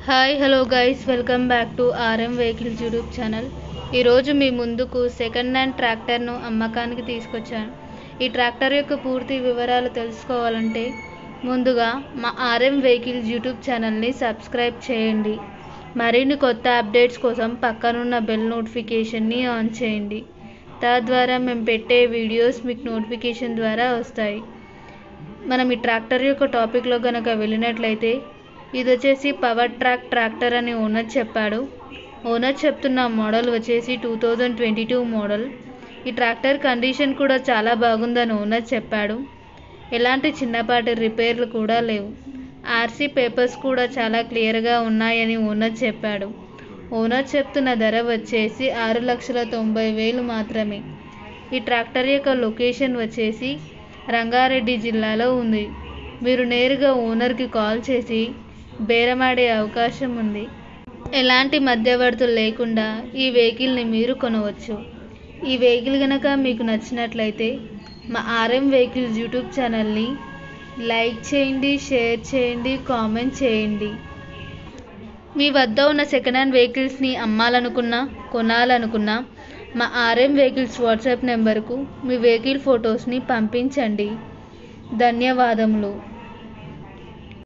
hi hello guys welcome back to R M vehicles YouTube channel ఈరోజు మీ ముందుకు second hand ట్రాక్టర్ను అమ్మకానికి తీసుకొచ్చాను ఈ ట్రాక్టర్ యొక్క పూర్తి వివరాలు తెలుసుకోవాలంటే ముందుగా మా ఆర్ఎం వెహికల్స్ యూట్యూబ్ ఛానల్ని సబ్స్క్రైబ్ చేయండి మరిన్ని కొత్త అప్డేట్స్ కోసం పక్కనున్న బెల్ నోటిఫికేషన్ని ఆన్ చేయండి తద్వారా మేము పెట్టే వీడియోస్ మీకు నోటిఫికేషన్ ద్వారా వస్తాయి మనం ఈ ట్రాక్టర్ యొక్క టాపిక్లో కనుక వెళ్ళినట్లయితే ఇది వచ్చేసి పవర్ ట్రాక్ ట్రాక్టర్ అని ఓనర్ చెప్పాడు ఓనర్ చెప్తున్న మోడల్ వచ్చేసి two thousand twenty two model ఈ ట్రాక్టర్ కండిషన్ కూడా చాలా బాగుందని ఓనర్ చెప్పాడు ఎలాంటి చిన్నపాటి రిపేర్లు కూడా లేవు ఆర్సీ పేపర్స్ కూడా చాలా క్లియర్గా ఉన్నాయని ఓనర్ చెప్పాడు ఓనర్ చెప్తున్న ధర వచ్చేసి ఆరు లక్షల తొంభై వేలు మాత్రమే ఈ ట్రాక్టర్ యొక్క లొకేషన్ వచ్చేసి రంగారెడ్డి జిల్లాలో ఉంది మీరు నేరుగా ఓనర్కి కాల్ చేసి బేరమాడే అవకాశం ఉంది ఎలాంటి మధ్యవర్తులు లేకుండా ఈ వెహికల్ని మీరు కొనవచ్చు ఈ వెహికల్ కనుక మీకు నచ్చినట్లయితే మా ఆర్ఎం వెహికల్స్ యూట్యూబ్ ఛానల్ని లైక్ చేయండి షేర్ చేయండి కామెంట్ చేయండి మీ వద్ద ఉన్న సెకండ్ హ్యాండ్ వెహికల్స్ని అమ్మాలనుకున్నా కొనాలనుకున్నా మా ఆర్ఎం వెహికల్స్ వాట్సాప్ నెంబర్కు మీ వెహికల్ ఫొటోస్ని పంపించండి ధన్యవాదములు